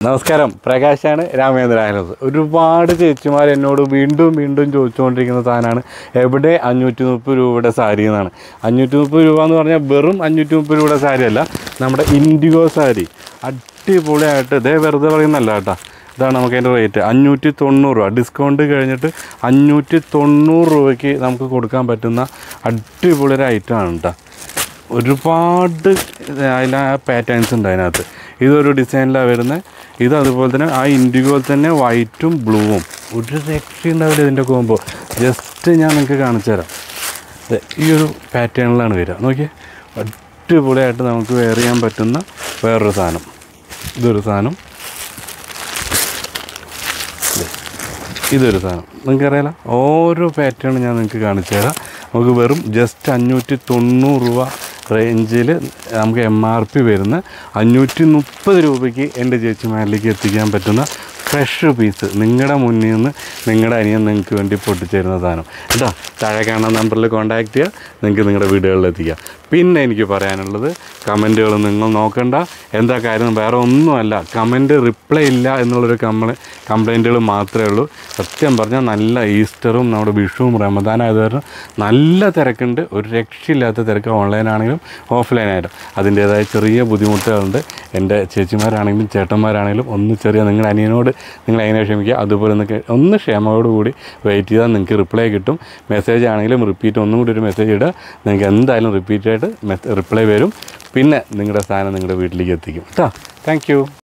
നമസ്കാരം പ്രകാശാണ് രാമേന്ദ്രാനത് ഒരുപാട് ചേച്ചിമാർ എന്നോട് വീണ്ടും വീണ്ടും ചോദിച്ചുകൊണ്ടിരിക്കുന്ന സാധനമാണ് എവിടെ അഞ്ഞൂറ്റി മുപ്പത് രൂപയുടെ സാരി എന്നാണ് അഞ്ഞൂറ്റി മുപ്പത് രൂപ എന്ന് പറഞ്ഞാൽ വെറും അഞ്ഞൂറ്റി മുപ്പത് രൂപയുടെ സാരി അല്ല നമ്മുടെ ഇൻഡിഗോ സാരി അടിപൊളിയായിട്ട് ഇതേ വെറുതെ പറയുന്നല്ല കേട്ടോ ഇതാണ് നമുക്ക് അതിൻ്റെ റേറ്റ് അഞ്ഞൂറ്റി തൊണ്ണൂറ് രൂപ ഡിസ്കൗണ്ട് കഴിഞ്ഞിട്ട് അഞ്ഞൂറ്റി തൊണ്ണൂറ് രൂപയ്ക്ക് നമുക്ക് കൊടുക്കാൻ പറ്റുന്ന അടിപൊളി ഒരു ഐറ്റമാണ് കേട്ടോ ഒരുപാട് അതിൽ പാറ്റേൺസ് ഉണ്ട് അതിനകത്ത് ഇതൊരു ഡിസൈനിലാണ് വരുന്നത് ഇത് അതുപോലെ തന്നെ ആ ഇൻഡിഗോയിൽ തന്നെ വൈറ്റും ബ്ലൂവും ഒരു രക്ഷയുണ്ടാവില്ല ഇതിൻ്റെ കോമ്പോ ജസ്റ്റ് ഞാൻ നിങ്ങൾക്ക് കാണിച്ചു തരാം ദേ ഈ ഒരു പാറ്റേണിലാണ് വരിക നോക്കിയേ അടിപൊളിയായിട്ട് നമുക്ക് വെയർ ചെയ്യാൻ പറ്റുന്ന വേറൊരു സാധനം ഇതൊരു സാധനം ദേ, ഇതൊരു സാധനം നിങ്ങൾക്ക് അറിയാലോ ഓരോ പാറ്റേൺ ഞാൻ നിങ്ങൾക്ക് കാണിച്ചു തരാം നമുക്ക് വെറും ജസ്റ്റ് അഞ്ഞൂറ്റി തൊണ്ണൂറ് രൂപ റേഞ്ചിൽ നമുക്ക് എം ആർ പി വരുന്ന അഞ്ഞൂറ്റി മുപ്പത് രൂപയ്ക്ക് എൻ്റെ ചേച്ചിമാരിലേക്ക് എത്തിക്കാൻ പറ്റുന്ന ഫ്രഷ് പീസ് നിങ്ങളുടെ മുന്നിൽ നിന്ന് നിങ്ങളുടെ അനിയൻ നിങ്ങൾക്ക് വേണ്ടി പൊട്ടിച്ചേരുന്ന സാധനം കേട്ടോ താഴെ കാണുന്ന നമ്പറിൽ കോൺടാക്റ്റ് ചെയ്യുക നിങ്ങൾക്ക് നിങ്ങളുടെ വീടുകളിൽ എത്തിക്കാം പിന്നെ എനിക്ക് പറയാനുള്ളത് കമൻറ്റുകൾ നിങ്ങൾ നോക്കണ്ട എന്താ കാര്യം വേറെ ഒന്നുമല്ല കമൻറ്റ് റിപ്ലൈ ഇല്ല എന്നുള്ളൊരു കംപ്ലൈ കംപ്ലൈൻറ്റുകൾ മാത്രമേ ഉള്ളൂ സത്യം പറഞ്ഞാൽ നല്ല ഈസ്റ്ററും നമ്മുടെ വിഷുവും റമദാൻ ആയത് കാരണം നല്ല തിരക്കുണ്ട് ഒരു രക്ഷയില്ലാത്ത തിരക്ക് ഓൺലൈനാണെങ്കിലും ഓഫ്ലൈനായിട്ടും അതിൻ്റേതായ ചെറിയ ബുദ്ധിമുട്ടുകളുണ്ട് എൻ്റെ ചേച്ചിമാരാണെങ്കിലും ചേട്ടന്മാരാണെങ്കിലും ഒന്ന് ചെറിയ നിങ്ങളുടെ അനിയനോട് നിങ്ങൾ അതിനെ ക്ഷമിക്കുക അതുപോലെ ഒന്ന് കേ- ഒന്ന് ക്ഷമയോടുകൂടി വെയിറ്റ് ചെയ്താൽ നിങ്ങൾക്ക് റിപ്ലൈ കിട്ടും മെസ്സേജ് ആണെങ്കിലും റിപ്പീറ്റ് ഒന്നും കൂടി ഒരു മെസ്സേജ് ഇടുക നിങ്ങൾക്ക് എന്തായാലും റിപ്പീറ്റായിട്ട് റിപ്ലൈ വരും പിന്നെ നിങ്ങളുടെ സാധനം നിങ്ങളുടെ വീട്ടിലേക്ക് എത്തിക്കും കേട്ടോ താങ്ക് യു